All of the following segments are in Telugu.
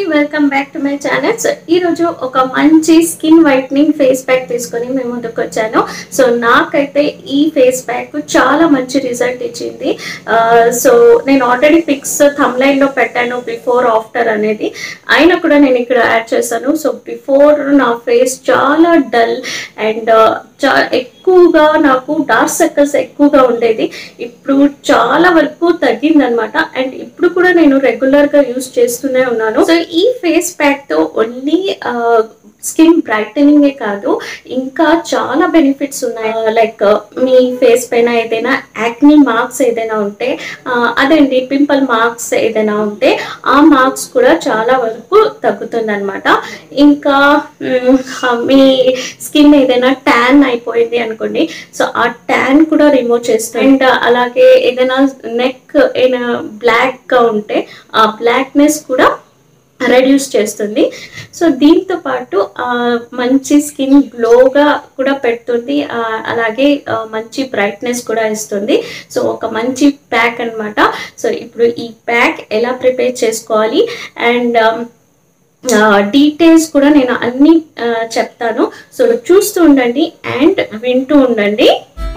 welcome back to my channel so ఈరోజు ఒక మంచి స్కిన్ వైట్నింగ్ ఫేస్ ప్యాక్ తీసుకొని మేము ముందుకు వచ్చాను సో నాకైతే ఈ ఫేస్ ప్యాక్ చాలా మంచి రిజల్ట్ ఇచ్చింది సో నేను ఆల్రెడీ పిక్స్ లో పెట్టాను బిఫోర్ ఆఫ్టర్ అనేది అయినా కూడా నేను ఇక్కడ యాడ్ చేశాను సో బిఫోర్ నా ఫేస్ చాలా డల్ అండ్ చా ఎక్కువగా నాకు డార్క్ సర్కిల్స్ ఎక్కువగా ఉండేది ఇప్పుడు చాలా వరకు తగ్గిందనమాట అండ్ ఇప్పుడు కూడా నేను రెగ్యులర్ గా యూస్ చేస్తూనే ఉన్నాను సో ఈ ఫేస్ ప్యాక్ తో ఓన్లీ స్కిన్ బ్రైటనింగే కాదు ఇంకా చాలా బెనిఫిట్స్ ఉన్నాయి లైక్ మీ ఫేస్ పైన ఏదైనా యాక్ని మార్క్స్ ఏదైనా ఉంటే ఆ, అదండి పింపుల్ మార్క్స్ ఏదైనా ఉంటే ఆ మార్క్స్ కూడా చాలా వరకు తగ్గుతుంది అనమాట ఇంకా మ్, ఆ, మీ స్కిన్ ఏదైనా ట్యాన్ అయిపోయింది అనుకోండి సో ఆ ట్యాన్ కూడా రిమూవ్ చేస్తుంది అండ్ అలాగే ఏదైనా నెక్ ఏదైనా బ్లాక్ గా ఉంటే ఆ బ్లాక్నెస్ కూడా రెడ్యూస్ చేస్తుంది సో దీంతో పాటు ఆ, మంచి స్కిన్ గ్లోగా కూడా పెడుతుంది ఆ, అలాగే ఆ, మంచి బ్రైట్నెస్ కూడా ఇస్తుంది సో ఒక మంచి ప్యాక్ అన్నమాట సో ఇప్పుడు ఈ ప్యాక్ ఎలా ప్రిపేర్ చేసుకోవాలి అండ్ డీటెయిల్స్ కూడా నేను అన్ని ఆ, చెప్తాను సో చూస్తూ ఉండండి అండ్ వింటూ ఉండండి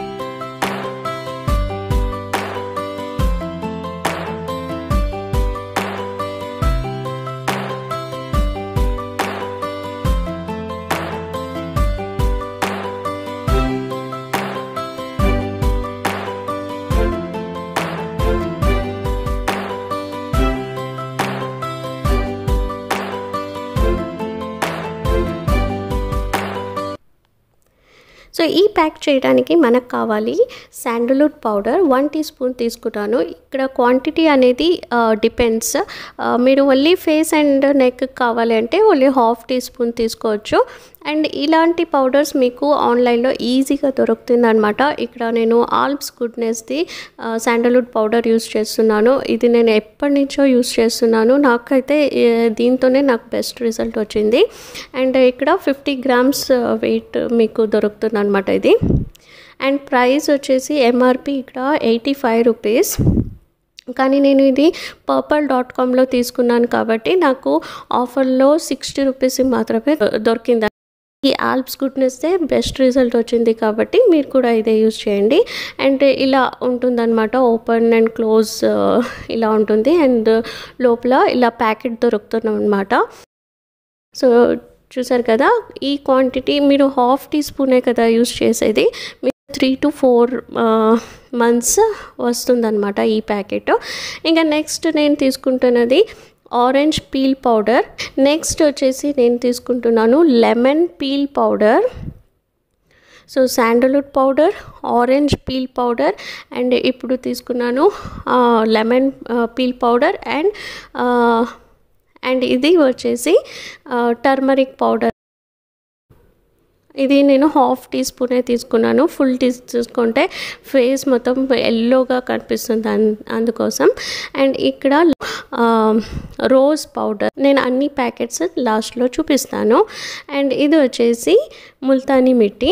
సో ఈ ప్యాక్ చేయడానికి మనకు కావాలి sandalwood powder one teaspoon తీసుకుంటాను ఇక్కడ క్వాంటిటీ అనేది డిపెండ్స్ మీరు ఓన్లీ ఫేస్ అండ్ నెక్ కావాలి అంటే ఓన్లీ హాఫ్ టీ స్పూన్ తీసుకోవచ్చు అండ్ ఇలాంటి పౌడర్స్ మీకు ఆన్లైన్లో ఈజీగా దొరుకుతుంది అనమాట ఇక్కడ నేను ఆల్ప్స్ గుడ్నెస్ది శాండల్వుడ్ పౌడర్ యూస్ చేస్తున్నాను ఇది నేను ఎప్పటి నుంచో యూస్ చేస్తున్నాను నాకైతే ఏ, దీంతోనే నాకు బెస్ట్ రిజల్ట్ వచ్చింది అండ్ ఇక్కడ ఫిఫ్టీ గ్రామ్స్ వెయిట్ మీకు దొరుకుతుంది అనమాట ఇది అండ్ ప్రైస్ వచ్చేసి ఎంఆర్పి ఇక్కడ ఎయిటీ ఫైవ్ రూపీస్ కానీ నేను ఇది పర్పల్ డాట్ కామ్లో తీసుకున్నాను కాబట్టి నాకు ఆఫర్లో సిక్స్టీ రూపీస్ మాత్రమే దొరికింది ఈ ఆల్ప్స్ గుడ్నెస్దే బెస్ట్ రిజల్ట్ వచ్చింది కాబట్టి మీరు కూడా ఇదే యూజ్ చేయండి అండ్ ఇలా ఉంటుందన్నమాట ఓపెన్ అండ్ క్లోజ్ ఇలా ఉంటుంది అండ్ లోపల ఇలా ప్యాకెట్ దొరుకుతున్నాం అనమాట సో చూసారు కదా ఈ క్వాంటిటీ మీరు హాఫ్ టీ స్పూనే కదా యూస్ చేసేది మీరు త్రీ టు ఫోర్ మంత్స్ వస్తుందన్నమాట ఈ ప్యాకెట్ ఇంకా నెక్స్ట్ నేను తీసుకుంటున్నది ఆరెంజ్ పీల్ పౌడర్ నెక్స్ట్ వచ్చేసి నేను తీసుకుంటున్నాను lemon peel powder so sandalwood powder orange peel powder and ఇప్పుడు తీసుకున్నాను lemon peel powder and and ఇది వచ్చేసి టర్మరిక్ పౌడర్ ఇది నేను హాఫ్ టీ స్పూనే తీసుకున్నాను ఫుల్ టీ తీసుకుంటే ఫేస్ మొత్తం ఎల్లోగా కనిపిస్తుంది అన్ అందుకోసం అండ్ ఇక్కడ రోజ్ పౌడర్ నేను అన్ని ప్యాకెట్స్ లాస్ట్లో చూపిస్తాను అండ్ ఇది వచ్చేసి ముల్తానీ మిట్టి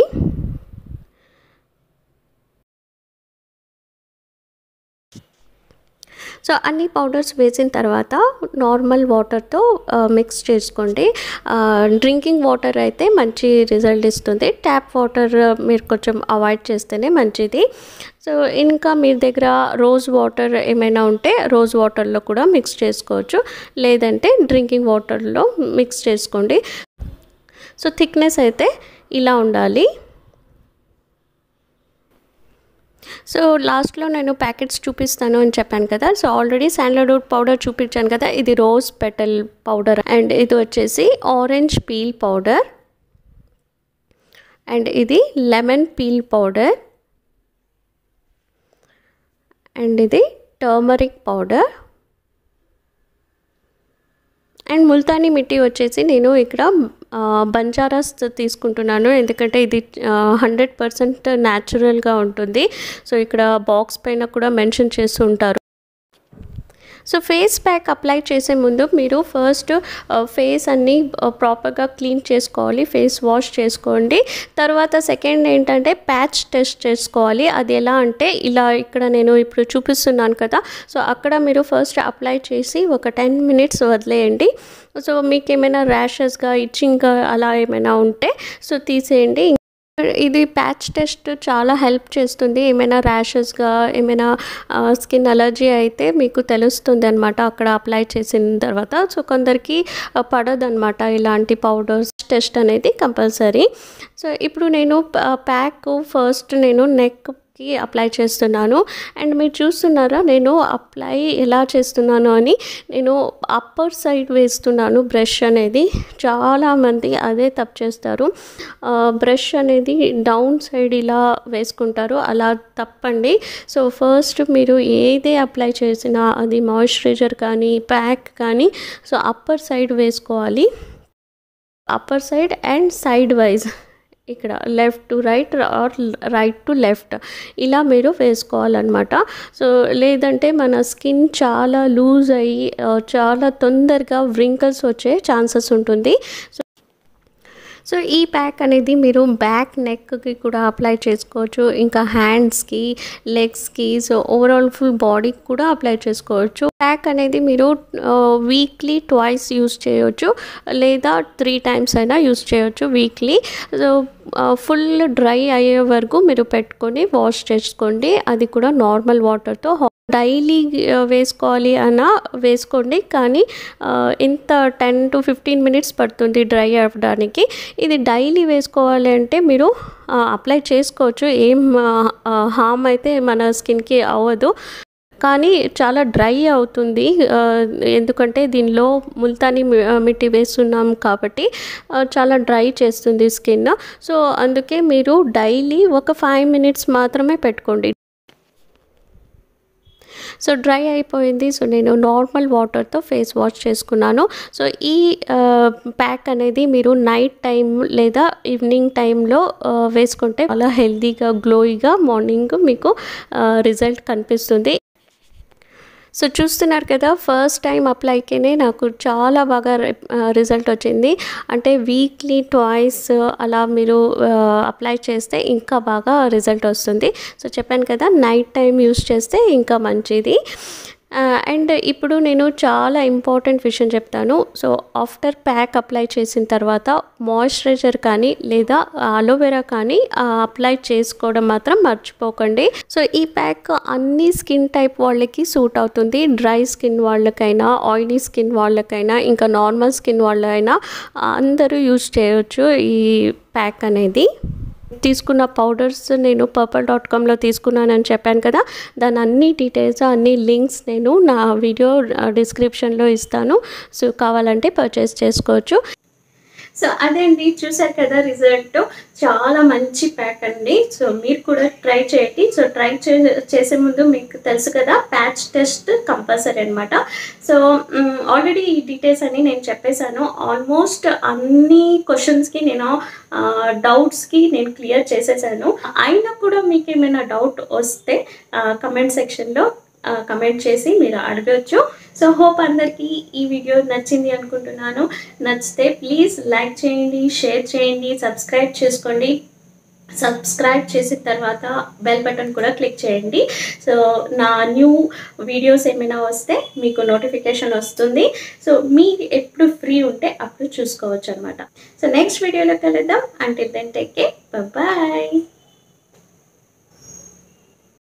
సో అన్ని పౌడర్స్ వేసిన తర్వాత నార్మల్ వాటర్తో మిక్స్ చేసుకోండి డ్రింకింగ్ వాటర్ అయితే మంచి రిజల్ట్ ఇస్తుంది ట్యాప్ వాటర్ మీరు కొంచెం అవాయిడ్ చేస్తేనే మంచిది సో ఇంకా మీ దగ్గర రోజ్ వాటర్ ఏమైనా ఉంటే రోజ్ వాటర్లో కూడా మిక్స్ చేసుకోవచ్చు లేదంటే డ్రింకింగ్ వాటర్లో మిక్స్ చేసుకోండి సో థిక్నెస్ అయితే ఇలా ఉండాలి సో లాస్ట్లో నేను ప్యాకెట్స్ చూపిస్తాను అని చెప్పాను కదా సో ఆల్రెడీ శాండల్వుడ్ పౌడర్ చూపించాను కదా ఇది రోజ్ పెటల్ పౌడర్ అండ్ ఇది వచ్చేసి ఆరెంజ్ పీల్ పౌడర్ అండ్ ఇది లెమన్ పీల్ పౌడర్ అండ్ ఇది turmeric powder and Multani mitti వచ్చేసి నేను ఇక్కడ ఆ, బంజారాస్ తీసుకుంటున్నాను ఎందుకంటే ఇది హండ్రెడ్ పర్సెంట్ న్యాచురల్గా ఉంటుంది సో ఇక్కడ బాక్స్ పైన కూడా మెన్షన్ చేస్తూ ఉంటారు సో ఫేస్ ప్యాక్ అప్లై చేసే ముందు మీరు ఫస్ట్ ఫేస్ అన్నీ ప్రాపర్గా క్లీన్ చేసుకోవాలి ఫేస్ వాష్ చేసుకోండి తర్వాత సెకండ్ ఏంటంటే ప్యాచ్ టెస్ట్ చేసుకోవాలి అది ఎలా అంటే ఇలా ఇక్కడ నేను ఇప్పుడు చూపిస్తున్నాను కదా సో అక్కడ మీరు ఫస్ట్ అప్లై చేసి ఒక టెన్ మినిట్స్ వదిలేయండి సో మీకు ఏమైనా ర్యాషెస్గా ఇచ్చింగ్గా అలా ఏమైనా ఉంటే సో తీసేయండి ఇది ప్యాచ్ టెస్ట్ చాలా హెల్ప్ చేస్తుంది ఏమైనా ర్యాషెస్గా ఏమైనా స్కిన్ అలర్జీ అయితే మీకు తెలుస్తుంది అనమాట అక్కడ అప్లై చేసిన తర్వాత సో కొందరికి పడదనమాట ఇలాంటి పౌడర్స్ టెస్ట్ అనేది కంపల్సరీ సో ఇప్పుడు నేను ప్యాక్ ఫస్ట్ నేను నెక్ కి అప్లై చేస్తున్నాను అండ్ మీరు చూస్తున్నారా నేను అప్లై ఎలా చేస్తున్నాను అని నేను అప్పర్ సైడ్ వేస్తున్నాను బ్రష్ అనేది చాలామంది అదే తప్పు చేస్తారు బ్రష్ అనేది డౌన్ సైడ్ ఇలా వేసుకుంటారు అలా తప్పండి సో ఫస్ట్ మీరు ఏదే అప్లై చేసినా అది మాయిశ్చరైజర్ కానీ ప్యాక్ కానీ సో అప్పర్ సైడ్ వేసుకోవాలి upper side and side wise ఇక్కడ left to right or right to left ఇలా మీరు వేసుకోవాలన్నమాట సో లేదంటే మన స్కిన్ చాలా లూజ్ అయ్యి చాలా తొందరగా వ్రింకల్స్ వచ్చే ఛాన్సెస్ ఉంటుంది సో సో ఈ ప్యాక్ అనేది మీరు బ్యాక్ నెక్కి కూడా అప్లై చేసుకోవచ్చు ఇంకా హ్యాండ్స్కి లెగ్స్కి సో ఓవరాల్ ఫుల్ బాడీకి కూడా అప్లై చేసుకోవచ్చు ప్యాక్ అనేది మీరు వీక్లీ ట్వైస్ యూస్ చేయొచ్చు లేదా త్రీ టైమ్స్ అయినా యూస్ చేయొచ్చు వీక్లీ సో ఫుల్ డ్రై అయ్యే వరకు మీరు పెట్టుకొని వాష్ చేసుకోండి అది కూడా నార్మల్ వాటర్తో డైలీ వేసుకోవాలి అన్న వేసుకోండి కానీ ఇంత టెన్ టు ఫిఫ్టీన్ మినిట్స్ పడుతుంది డ్రై అవ్వడానికి ఇది డైలీ వేసుకోవాలి అంటే మీరు అప్లై చేసుకోవచ్చు ఏం హామ్ అయితే మన స్కిన్కి అవ్వదు కానీ చాలా డ్రై అవుతుంది ఎందుకంటే దీనిలో ముల్తాని మిట్టి వేస్తున్నాం కాబట్టి చాలా డ్రై చేస్తుంది స్కిన్ సో అందుకే మీరు డైలీ ఒక ఫైవ్ మినిట్స్ మాత్రమే పెట్టుకోండి సో డ్రై అయిపోయింది సో నేను నార్మల్ వాటర్తో ఫేస్ వాష్ చేసుకున్నాను సో ఈ ప్యాక్ అనేది మీరు నైట్ టైం లేదా ఈవినింగ్ టైంలో వేసుకుంటే చాలా హెల్తీగా గ్లోయిగా మార్నింగ్ మీకు రిజల్ట్ కనిపిస్తుంది సో చూస్తున్నారు కదా ఫస్ట్ టైం అప్లైకేనే నాకు చాలా బాగా రిజల్ట్ వచ్చింది అంటే వీక్లీ ట్వాయిస్ అలా మీరు అప్లై చేస్తే ఇంకా బాగా రిజల్ట్ వస్తుంది సో చెప్పాను కదా నైట్ టైం యూస్ చేస్తే ఇంకా మంచిది అండ్ ఇప్పుడు నేను చాలా ఇంపార్టెంట్ విషయం చెప్తాను సో ఆఫ్టర్ ప్యాక్ అప్లై చేసిన తర్వాత మాయిశ్చరైజర్ కానీ లేదా అలోవెరా కానీ అప్లై చేసుకోవడం మాత్రం మర్చిపోకండి సో ఈ ప్యాక్ అన్ని స్కిన్ టైప్ వాళ్ళకి సూట్ అవుతుంది డ్రై స్కిన్ వాళ్ళకైనా ఆయిలీ స్కిన్ వాళ్ళకైనా ఇంకా నార్మల్ స్కిన్ వాళ్ళైనా అందరూ యూజ్ చేయొచ్చు ఈ ప్యాక్ అనేది తీసుకున్న పౌడర్స్ నేను పర్పల్ డాట్ కామ్లో తీసుకున్నానని చెప్పాను కదా దాని అన్ని డీటెయిల్స్ అన్ని లింక్స్ నేను నా వీడియో డిస్క్రిప్షన్లో ఇస్తాను సో కావాలంటే పర్చేస్ చేసుకోవచ్చు సో అదే అండి చూసారు కదా రిజల్ట్ చాలా మంచి ప్యాక్ అండి సో మీరు కూడా ట్రై చేయండి సో ట్రై చేసే ముందు మీకు తెలుసు కదా ప్యాచ్ టెస్ట్ కంపల్సరీ అనమాట సో ఆల్రెడీ ఈ డీటెయిల్స్ అన్ని నేను చెప్పేశాను ఆల్మోస్ట్ అన్ని క్వశ్చన్స్కి నేను డౌట్స్కి నేను క్లియర్ చేసేసాను అయినా కూడా మీకు ఏమైనా డౌట్ వస్తే కమెంట్ సెక్షన్లో కమెంట్ చేసి మీరు అడగచ్చు సో హోప్ అందరికీ ఈ వీడియో నచ్చింది అనుకుంటున్నాను నచ్చితే ప్లీజ్ లైక్ చేయండి షేర్ చేయండి సబ్స్క్రైబ్ చేసుకోండి సబ్స్క్రైబ్ చేసిన తర్వాత బెల్ బటన్ కూడా క్లిక్ చేయండి సో నా న్యూ వీడియోస్ ఏమైనా వస్తే మీకు నోటిఫికేషన్ వస్తుంది సో మీ ఎప్పుడు ఫ్రీ ఉంటే అప్పుడు చూసుకోవచ్చు అనమాట సో నెక్స్ట్ వీడియోలో కలుద్దాం అంటే దెన్ టేక్ కే బాయ్